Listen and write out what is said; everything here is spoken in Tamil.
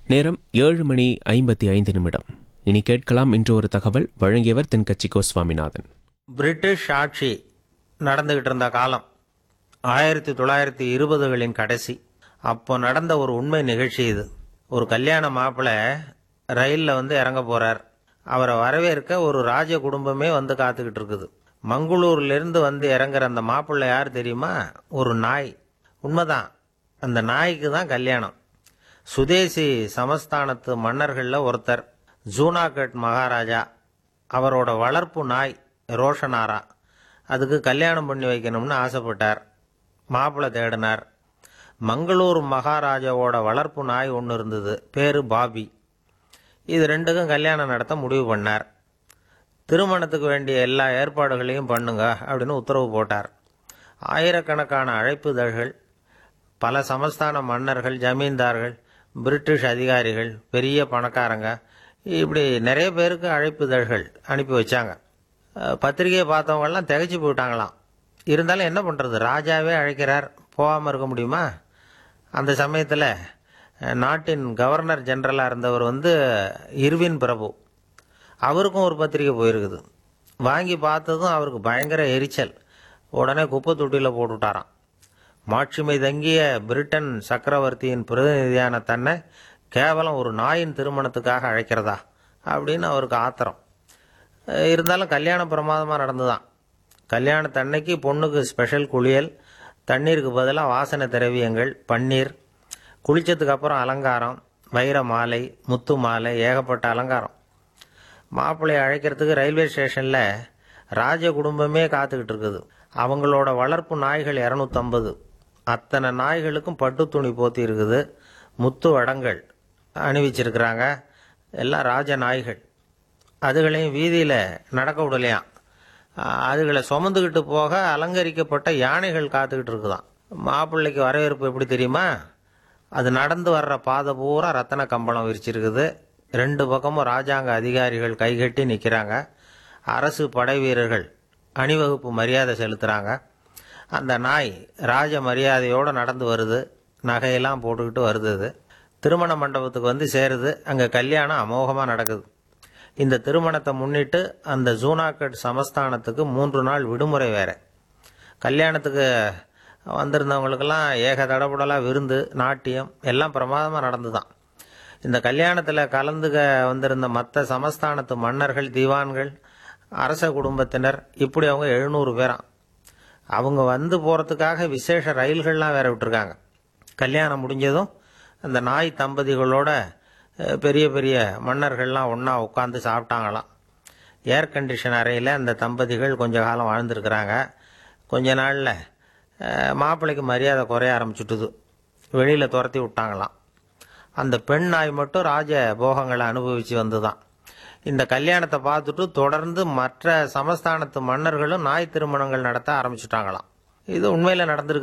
நேரம் ஏழு மணி ஐம்பத்தி ஐந்து நிமிடம் இனி கேட்கலாம் இன்று ஒரு தகவல் வழங்கியவர் தென்கட்சி கோ சுவாமிநாதன் பிரிட்டிஷ் ஆட்சி நடந்துகிட்டு இருந்த காலம் ஆயிரத்தி தொள்ளாயிரத்தி இருபதுகளின் கடைசி அப்போ நடந்த ஒரு உண்மை நிகழ்ச்சி இது ஒரு கல்யாண மாப்பிள்ளை ரயிலில் வந்து இறங்க போறார் அவரை வரவேற்க ஒரு ராஜ குடும்பமே வந்து காத்துக்கிட்டு இருக்குது மங்களூர்லேருந்து வந்து இறங்குற அந்த மாப்பிள்ளை யார் தெரியுமா ஒரு நாய் உண்மைதான் அந்த நாய்க்கு தான் கல்யாணம் சுதேசி சமஸ்தானத்து மன்னர்களில் ஒருத்தர் ஜூனாகட் மகாராஜா அவரோட வளர்ப்பு நாய் ரோஷனாரா அதுக்கு கல்யாணம் பண்ணி வைக்கணும்னு ஆசைப்பட்டார் மாப்பிள்ளை தேடினார் மங்களூர் மகாராஜாவோட வளர்ப்பு நாய் ஒன்று இருந்தது பேரு பாபி இது ரெண்டுக்கும் கல்யாணம் நடத்த முடிவு பண்ணார் திருமணத்துக்கு வேண்டிய எல்லா ஏற்பாடுகளையும் பண்ணுங்க அப்படின்னு உத்தரவு போட்டார் ஆயிரக்கணக்கான அழைப்புதழ்கள் பல சமஸ்தான மன்னர்கள் ஜமீன்தார்கள் பிரிட்டிஷ் அதிகாரிகள் பெரிய பணக்காரங்க இப்படி நிறைய பேருக்கு அழைப்புதழ்கள் அனுப்பி வச்சாங்க அஹ், பத்திரிகையை பார்த்தவங்கெல்லாம் திகைச்சு போயிட்டாங்களாம் இருந்தாலும் என்ன பண்ணுறது ராஜாவே அழைக்கிறார் போகாமல் இருக்க முடியுமா அந்த சமயத்தில் நாட்டின் கவர்னர் ஜெனரலாக இருந்தவர் வந்து இர்வின் பிரபு அவருக்கும் ஒரு பத்திரிக்கை போயிருக்குது வாங்கி பார்த்ததும் அவருக்கு பயங்கர எரிச்சல் உடனே குப்பை தொட்டியில் போட்டுவிட்டாராம் மாட்சிமை தங்கிய பிரிட்டன் சக்கரவர்த்தியின் பிரதிநிதியான தன்னை கேவலம் ஒரு நாயின் திருமணத்துக்காக அழைக்கிறதா அப்படின்னு அவருக்கு ஆத்திரம் அஹ் இருந்தாலும் கல்யாணம் பிரமாதமாக நடந்துதான் கல்யாணத்தன்னைக்கு பொண்ணுக்கு ஸ்பெஷல் குளியல் தண்ணீருக்கு பதிலாக வாசனை திரவியங்கள் பன்னீர் குளிச்சதுக்கு அப்புறம் அலங்காரம் வைர மாலை முத்து மாலை ஏகப்பட்ட அலங்காரம் மாப்பிள்ளையை அழைக்கிறதுக்கு ரயில்வே ஸ்டேஷனில் ராஜ குடும்பமே காத்துக்கிட்டு இருக்குது அவங்களோட வளர்ப்பு நாய்கள் இரநூத்தம்பது அத்தனை நாய்களுக்கும் பட்டு துணி போத்தி இருக்குது முத்து வடங்கள் அணிவிச்சிருக்கிறாங்க எல்லாம் ராஜ நாய்கள் அதுகளையும் வீதியில் நடக்க விடலையாம் அஹ் அதுகளை சுமந்துக்கிட்டு போக அலங்கரிக்கப்பட்ட யானைகள் காத்துக்கிட்டு இருக்குதாம் மாப்பிள்ளைக்கு வரவேற்பு எப்படி தெரியுமா அது நடந்து வர்ற பாதை பூரா ரத்தன கம்பளம் விரிச்சிருக்குது ரெண்டு பக்கமும் ராஜாங்க அதிகாரிகள் கைகட்டி நிற்கிறாங்க அரசு படை வீரர்கள் அணிவகுப்பு மரியாதை செலுத்துகிறாங்க அந்த நாய் ராஜ மரியாதையோடு நடந்து வருது நகையெல்லாம் போட்டுக்கிட்டு வருது அது திருமண மண்டபத்துக்கு வந்து சேருது அங்கே கல்யாணம் அமோகமாக நடக்குது இந்த திருமணத்தை முன்னிட்டு அந்த ஜூனாக்கட் சமஸ்தானத்துக்கு மூன்று நாள் விடுமுறை வேற கல்யாணத்துக்கு வந்திருந்தவங்களுக்கெல்லாம் ஏக தடபுடலாக விருந்து நாட்டியம் எல்லாம் பிரமாதமாக நடந்துதான் இந்த கல்யாணத்தில் கலந்துக்க வந்திருந்த மற்ற சமஸ்தானத்து மன்னர்கள் தீவான்கள் அரச குடும்பத்தினர் இப்படி அவங்க எழுநூறு பேராம் அவங்க வந்து போகிறதுக்காக விசேஷ ரயில்கள்லாம் வேற விட்டுருக்காங்க கல்யாணம் முடிஞ்சதும் அந்த நாய் தம்பதிகளோட அஹ், பெரிய பெரிய மன்னர்கள்லாம் ஒன்றா உட்காந்து சாப்பிட்டாங்களாம் ஏர் கண்டிஷன் அறையில் அந்த தம்பதிகள் கொஞ்ச காலம் வாழ்ந்துருக்கிறாங்க கொஞ்ச நாளில் மாப்பிள்ளைக்கு மரியாதை குறைய ஆரம்பிச்சுட்டுது வெளியில் துரத்தி விட்டாங்களாம் அந்த பெண் நாய் மட்டும் ராஜ போகங்களை அனுபவித்து வந்துதான் இந்த கல்யாணத்தை பார்த்துட்டு தொடர்ந்து மற்ற சமஸ்தானத்து மன்னர்களும் நாய் திருமணங்கள் நடத்த ஆரம்பிச்சுட்டாங்களாம் இது உண்மையில் நடந்திருக்கு